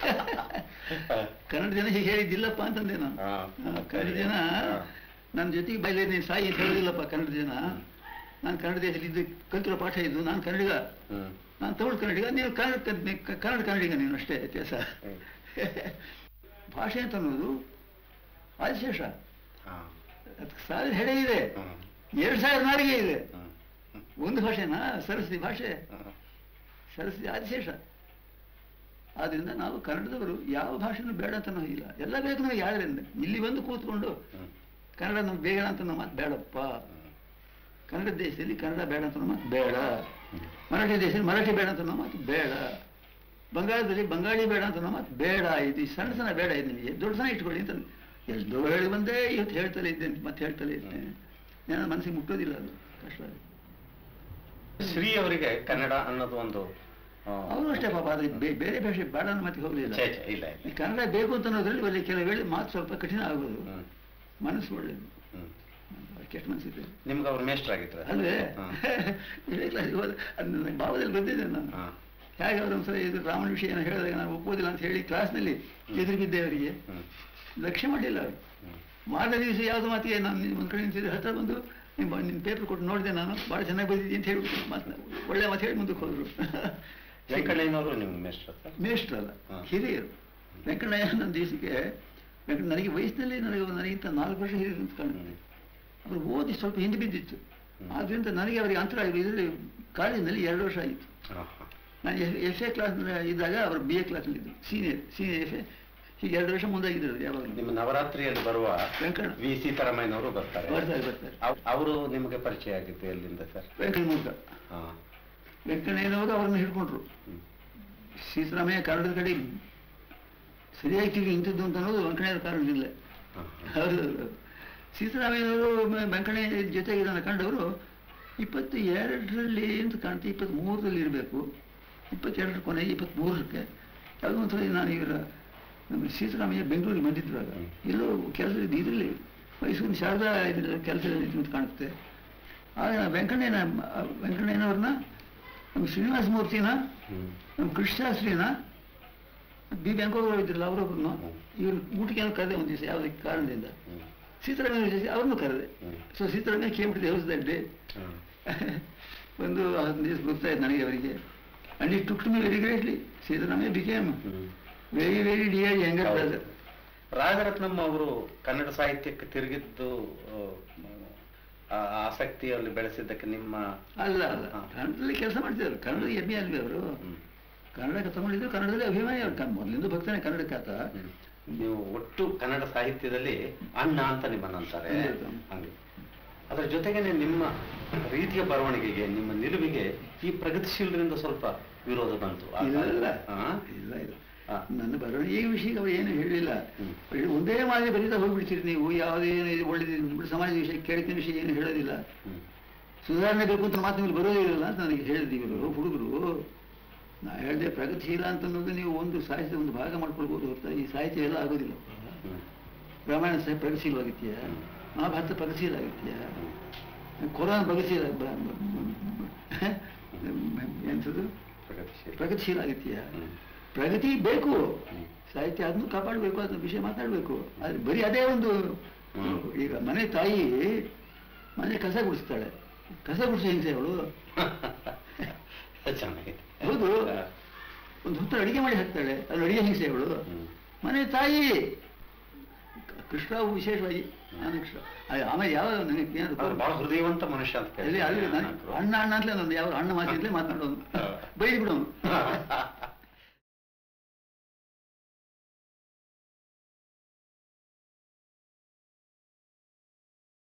ಕನ್ನಡ ಜನ ಹೀಗೆ ಹೇಳಿದ್ದಿಲ್ಲಪ್ಪ ಅಂತಂದೆ ನಾನು ಹಾ. ಆ, ಕನ್ನಡ ಜನ ಹಾ. ನನ್ನ ಜೊತೆಗೆ ಬಯಲೇ ನೀನು ಸಾಯಿ ಅಂತ ಹೇಳೋದಿಲ್ಲಪ್ಪ ಕನ್ನಡ ಜನ ನಾನು ಕನ್ನಡ ದೇಶದಲ್ಲಿ ಇದ್ದು ಕಲಿತಿರೋ ಪಾಠ ಇದು ನಾನು ಕನ್ನಡಿಗ ಹ್ಮ್ ನಾನು ತಮಿಳು ಕನ್ನಡಿಗ ನೀವು ಕನ್ನಡ ಕನ್- ಕನ್ನಡ ಕನ್ನಡಿಗ ನೀನು ಅಷ್ಟೇ ವ್ಯತ್ಯಾಸ ಹ್ಮ್. ಭಾಷೆ ಅಂತ ಅನ್ನೋದು ಆದಿಶೇಷ ಹಾ. ಅದಕ್ಕೆ ಸಾವಿರ ಹೆಡೆ ಇದೆ ಹ್ಮ್. ಎರಡು ಸಾವಿರ ನಾಡಿಗೆ ಇದೆ ಹ್ಮ್. ಹ್ಮ್. ಒಂದು ಭಾಷೆನಾ ಸರಸ್ವತಿ ಭಾಷೆ ಹ್ಮ್. ಸರಸ್ವತಿ ಆದಿಶೇಷ ಆದ್ರಿಂದ ನಾವು ಕನ್ನಡದವರು ಯಾವ ಭಾಷೆನೂ ಬೇಡ ಅಂತ ನಾವು ಇಲ್ಲ ಎಲ್ಲ ಬೇಕು ನಮಗೆ ಯಾವ್ದ್ರಿಂದ ಇಲ್ಲಿ ಬಂದು ಕೂತ್ಕೊಂಡು ಹ್ಮ್. ಕನ್ನಡ ನಮ್ಗೆ ಬೇಡ ಅಂತ ನಮ್ಮ ಮಾತು ಬೇಡಪ್ಪ ಹ್ಮ್. ಕನ್ನಡ ದೇಶದಲ್ಲಿ ಕನ್ನಡ ಬೇಡ ಅಂತ ನಮ್ಮ ಮಾತು ಬೇಡ ಮರಾಠಿ ದೇಶದಲ್ಲಿ ಮರಾಠಿ ಬೇಡ ಅಂತ ನಮ್ಮ ಮಾತು ಬೇಡ ಬಂಗಾಳದಲ್ಲಿ ಬಂಗಾಳಿ ಬೇಡ ಅಂತ ನಮ್ಮ ಮಾತು ಬೇಡ ಇದು ಈ ಸಣ್ಣ ಸಣ್ಣ ಬೇಡ ಇದು ನಿಮಗೆ ದೊಡ್ಡ ಸಣ್ಣ ಇಟ್ಕೊಳ್ಳಿ ಅಂತ ಎಲ್ಲೋ ಹೇಳಿ ಬಂದೇ ಇವತ್ತು ಹೇಳ್ತಲೇ ಇದ್ದೆ ಅಂತ ಮತ್ತೆ ಹೇಳ್ತಲೇ ಇದ್ದೇನೆ ನನ್ನ ಮನಸ್ಸಿಗೆ ಮುಟ್ಟೋದಿಲ್ಲ ಅದು ಕಷ್ಟ ಅದು. ಶ್ರೀ ಅವರಿಗೆ ಕನ್ನಡ ಅನ್ನೋದು ಒಂದು ಆ, ಅವರು ಅಷ್ಟೇ ಪಾಪ ಅದ್ರ ಬೇ- ಬೇರೆ ಭಾಷೆ ಬೇಡ ಅನ್ನೋ ಮಾತಿಗೆ ಹೋಗಲಿಲ್ಲ ಛೇ, ಛೇ, ಇಲ್ಲ ಇಲ್ಲ ಈ ಕನ್ನಡ ಬೇಕು ಅಂತ ಅನ್ನೋದ್ರಲ್ಲಿ ಒಳ್ಳೆ ಕೆಲವು ವೇಳೆ ಮಾತು ಸ್ವಲ್ಪ ಕಠಿಣ ಆಗೋದು ಹ್ಮ್. ಮನಸ್ಸು ಒಳ್ಳೇದು ಹ್ಮ್. ಕೆಟ್ಟ ಮನಸ್ಸಿದೆ ನಿಮ್ಗೆ ಅವ್ರು ಮೇಷ್ಟ್ರಾಗಿದ್ರ ಅಲ್ವೇ ಹ್ಮ್. ಏಳನೇ ಕ್ಲಾಸಿಗೆ ಹೋದ ಅದು ನನ್ನ ಭಾವದಲ್ಲಿ ಬಂದಿದ್ದೆ ನಾನು ಹಾ. ಹೇಗೆ ಅವರು ಒಂದ್ಸಲ ಇದು ರಾಮನ ವಿಷಯ ಏನೋ ಹೇಳಿದಾಗ ನಾನು ಒಪ್ಪೋದಿಲ್ಲ ಅಂತ ಹೇಳಿ ಕ್ಲಾಸ್ನಲ್ಲಿ ಎದುರು ಬಿದ್ದೆ ಅವರಿಗೆ ಹ್ಮ್. ಲಕ್ಷ್ಯ ಮಾಡಲಿಲ್ಲ ಅವರು ಹ್ಮ್. ಮಾರನೇ ದಿವಸ ಯಾವುದು ಮಾತಿಗೆ ನಾನು ನಿಮ್ಮ ಒಂದು ಕಡೆ ನಿಂತಿದ್ದೆ ಹತ್ರ ಬಂದು ನಿಮ್ಮ ನಿಮ್ಮ ಪೇಪರ್ ಕೊಟ್ಟು ನೋಡಿದೆ ನಾನು ಭಾಳ ಚೆನ್ನಾಗಿ ಬಂದಿದ್ದೆ ಅಂತ ಹೇಳ್ಬಿಟ್ಟು ಮಾತನ್ನ ಒಳ್ಳೆ ಮಾತು ಹೇಳಿ ಮುಂದಕ್ಕೆ ಹೋದರು ವೆಂಕಣ್ಣಯ್ಯನವರು ನಿಮ್ಮ ಮೇಷ್ಟ್ರ ಸರ್ ಮೇಷ್ಟ್ರಲ್ಲ ಹಾ. ಹಿರಿಯರು ವೆಂಕಣ್ಣಯ್ಯ ನನ್ನ ದಿವಸಕ್ಕೆ ವೆಂಕಟ ನನಗೆ ವಯಸ್ಸಿನಲ್ಲಿ ನನಗೆ ನನಗಿಂತ ನಾಲ್ಕು ವರ್ಷ ಹಿರಿಯರು ಅಂತ ಕಾಣುತ್ತೆ ಅವರು ಓದಿ ಸ್ವಲ್ಪ ಹಿಂದೆ ಬಿದ್ದಿತ್ತು ಹ್ಮ್. ಆದ್ರಿಂದ ನನಗೆ ಅವರಿಗೆ ಅಂತರ ಇದರಲ್ಲಿ ಕಾಲೇಜಿನಲ್ಲಿ ಎರಡು ವರ್ಷ ಆಯಿತು ಹಾ, ಹಾ. ನಾನು ಎಫ್ ಎ ಕ್ಲಾಸ್ ಇದ್ದಾಗ ಅವರು ಬಿ ಎ ಕ್ಲಾಸಲ್ಲಿದ್ದರು ಸೀನಿಯರ್ ಸೀನಿಯರ್ ಎಫ್ ಎ ಹೀಗೆ ಎರಡು ವರ್ಷ ಮುಂದಾಗಿದ್ದರು ಯಾವಾಗಲೂ ನಿಮ್ಮ ನವರಾತ್ರಿಯಲ್ಲಿ ಬರುವ ವೆಂಕಣ್ಣ ವಿ ಸೀತಾರಾಮಯ್ಯನವರು ಬರ್ತಾರೆ ಬರ್ತಾರೆ ಬರ್ತಾರೆ ಅವ್- ಅವರು ನಿಮಗೆ ಪರಿಚಯ ಆಗಿತ್ತು ಎಲ್ಲಿಂದ ಸರ್ ವೆಂಕಣ್ಣ ಮೂಲಕ ಹಾ. ವೆಂಕಣ್ಣಯ್ಯನವರು ಅವರನ್ನು ಹಿಡ್ಕೊಂಡ್ರು ಹ್ಮ್. ಸೀತಾರಾಮಯ್ಯ ಕನ್ನಡದ ಕಡೆ ಸರಿಯಾಗಿ ತಿರುಗಿ ನಿಂತಿದ್ದು ಅಂತ ಅನ್ನೋದು ವೆಂಕಣ್ಣಯ್ಯರ ಕಾರಣದಿಂದ ಹಾ, ಹಾ. ಹೌದು ಸೀತಾರಾಮಯ್ಯನವರು ವೆಂಕಣ್ಣಯ್ಯ ಜೊತೆಗೆ ಇದನ್ನು ಕಂಡವರು ಇಪ್ಪತ್ತು ಎರಡರಲ್ಲಿ ಅಂತ ಕಾಣ್ತೆ ಇಪ್ಪತ್ತ್ ಮೂರರಲ್ಲಿ ಇರಬೇಕು ಇಪ್ಪತ್ತೆರಡರ ಕೊನೆ ಇಪ್ಪತ್ತ್ಮೂರಕ್ಕೆ ಯಾವುದೋ ಒಂದ್ಸಲ ನಾನು ಇವರ ನಮ್ಮ ಸೀತಾರಾಮಯ್ಯ ಬೆಂಗಳೂರಿಗೆ ಬಂದಿದ್ರು ಆಗ ಹ್ಮ್. ಎಲ್ಲೋ ಕೆಲಸ ಇದರಲ್ಲಿ ಮೈಸೂರಿನ ಶಾರದಾ ಇದರಲ್ಲಿ ಕೆಲಸ ಅಂತ ಕಾಣುತ್ತೆ ಆಗ ನಾನು ವೆಂಕಣ್ಣಯ್ಯನ ವೆಂಕಣ್ಣಯ್ಯನವ್ರನ್ನ ನಮ್ಮ ಶ್ರೀನಿವಾಸ ಮೂರ್ತಿನ ಹ್ಮ್. ನಮ್ಮ ಕೃಷ್ಣಶಾಸ್ತ್ರಿನ ಬಿ ಬ್ಯಾಂಕೋರು ಇದ್ರಲ್ಲ ಅವರೊಬ್ಬರನ್ನು ಹ್ಮ್. ಇವರು ಊಟಕ್ಕೆ ಏನೋ ಕರೆದೆ ಒಂದು ದಿವಸ ಯಾವುದಕ್ಕೆ ಕಾರಣದಿಂದ ಹ್ಮ್. ಸೀತಾರಾಮಯ್ಯ ಜೊತೆ ಅವ್ರನ್ನೂ ಕರೆದೆ ಹ್ಮ್. ಸೊ ಸೀತಾರಾಮಯ್ಯ ಕೇಳ್ಬಿಟ್ಟಿದೆ ಹೌಸ್ ದಟ್ ಡೇ ಹ್ಮ್. ಒಂದು ಹತ್ತು ದಿವಸ ಗೊತ್ತಾಯ್ತು ನನಗೆ ಅವರಿಗೆ and it took to me very greatly Sitaramayya became hmm. Very very dear younger ಹೌದು. ಬ್ರದರ್ ರಾಜರತ್ನಂ ಅವರು ಕನ್ನಡ ಸಾಹಿತ್ಯಕ್ಕೆ ತಿರುಗಿದ್ದು ಆ, ಆಸಕ್ತಿಯಲ್ಲಿ ಬೆಳೆಸಿದ್ದಕ್ಕೆ ನಿಮ್ಮ ಅಲ್ಲ ಅಲ್ಲ ಹಾ. ಕನ್ನಡದಲ್ಲಿ ಕೆಲಸ ಮಾಡ್ತಿದ್ರು ಕನ್ನಡದ ಎಮ್ಮೆ ಅಲ್ವೇ ಅವರು ಹ್ಮ್. ಕನ್ನಡ ತಗೊಂಡಿದ್ರು ಕನ್ನಡದಲ್ಲಿ ಅಭಿಮಾನಿ ಅವ್ರು ಕನ್- ಮೊದಲಿಂದ ಭಕ್ತನೇ ಕನ್ನಡಕ್ಕೆ ಆತ ಹ್ಮ್. ನೀವು ಒಟ್ಟು ಕನ್ನಡ ಸಾಹಿತ್ಯದಲ್ಲಿ ಅಣ್ಣ ಅಂತ ನಿಮ್ಮನ್ನ ಅಂತಾರೆ ಹೌದು. ಹಂಗೆ ಅದರ ಜೊತೆಗೇನೆ ನಿಮ್ಮ ರೀತಿಯ ಬರವಣಿಗೆಗೆ ನಿಮ್ಮ ನಿಲುವಿಗೆ ಈ ಪ್ರಗತಿಶೀಲರಿಂದ ಸ್ವಲ್ಪ ವಿರೋಧ ಬಂತು ಆ ಇಲ್ಲ ಇಲ್ಲ ಹಾ? ಇಲ್ಲ ಇಲ್ಲ ಹಾ. ನನ್ನ ಬರವಣಿಗೆ ವಿಷಯಕ್ಕೆ ಅವ್ರು ಏನು ಹೇಳಿಲ್ಲ ಹ್ಮ್. ಬರೀ ಒಂದೇ ಮಾದರಿ ಬರೀತಾ ಹೋಗ್ಬಿಡ್ತೀರಿ ನೀವು ಯಾವುದೇನು ಇದು ಒಳ್ಳೆದಿದೆ ಸಮಾಜದ ವಿಷಯ ಕೇಳಿದ ವಿಷಯ ಏನು ಹೇಳೋದಿಲ್ಲ ಹ್ಮ್. ಸುಧಾರಣೆ ಬೇಕು ಅಂತ ಮಾತು ನೀವು ಬರೋದೇ ಇರಲ್ಲ ಅಂತ ನನಗೆ ಹೇಳಿದ್ರು ಇವರು ಹುಡುಗರು ನಾ ಹೇಳಿದೆ ಪ್ರಗತಿಶೀಲ ಅಂತ ಅನ್ನೋದು ನೀವು ಒಂದು ಸಾಹಿತ್ಯದ ಒಂದು ಭಾಗ ಮಾಡ್ಕೊಳ್ಬೋದು ಹೊರತು ಈ ಸಾಹಿತ್ಯ ಎಲ್ಲ ಆಗೋದಿಲ್ಲ ಹ್ಮ್. ರಾಮಾಯಣ ಸಾಹಿತ್ಯ ಪ್ರಗತಿಶೀಲವಾಗಿತ್ತೀಯ ಹ್ಮ್. ಮಹಾಭಾರತ ಪ್ರಗತಿಶೀಲ ಆಗಿತ್ತೀಯ ಹ್ಮ್. ಕೊರೋನಾ ಪ್ರಗತಿಶೀಲ ಎಂಥದ್ದು ಪ್ರಗತಿಶೀಲ ಪ್ರಗತಿಶೀಲ ಆಗಿತ್ತೀಯ ಹ್ಮ್. ಪ್ರಗತಿ ಬೇಕು ಸಾಹಿತ್ಯ ಅದನ್ನು ಕಾಪಾಡಬೇಕು ಅದನ್ನ ವಿಷಯ ಮಾತಾಡಬೇಕು ಆದ್ರೆ ಬರೀ ಅದೇ ಒಂದು ಹ್ಮ್. ಈಗ ಮನೆ ತಾಯಿ ಮನೆ ಕಸ ಗುಡಿಸ್ತಾಳೆ ಕಸ ಗುಡಿಸೋ ಹಿಂಸೆ ಅವಳು ಚೆನ್ನಾಗಿದೆ ಹೌದು. ಹಾ. ಒಂದು ಹೊತ್ತು ಅಡಿಗೆ ಮಾಡಿ ಹಾಕ್ತಾಳೆ ಅದು ಅಡಿಗೆ ಹಿಂಸೆ ಅವಳು ಹ್ಮ್. ಮನೆ ತಾಯಿ ಕೃಷ್ಣವು ವಿಶೇಷವಾಗಿ ನಾನು ಕೃಷ್ಣ ಆ- ಆಮೇಲೆ ಯಾವ ನನಗೆ ಏನಾದ್ರು ಅವ್ರು ಬಹಳ ಹೃದಯವಂತ ಮನುಷ್ಯ ಅಂತ ಅಲ್ಲಿ ಅಲ್ಲಿ ಕೇಳ್ತೀನಿ. ನಾನು ಅಣ್ಣ ಅಣ್ಣ ಅಂತಲೇ ಒಂದು ಯಾವ ಅಣ್ಣ ಮಾತಿದ್ಲೇ ಮಾತನಾಡೋನು ಹಾ. ಬೈದು ಬಿಡೋನು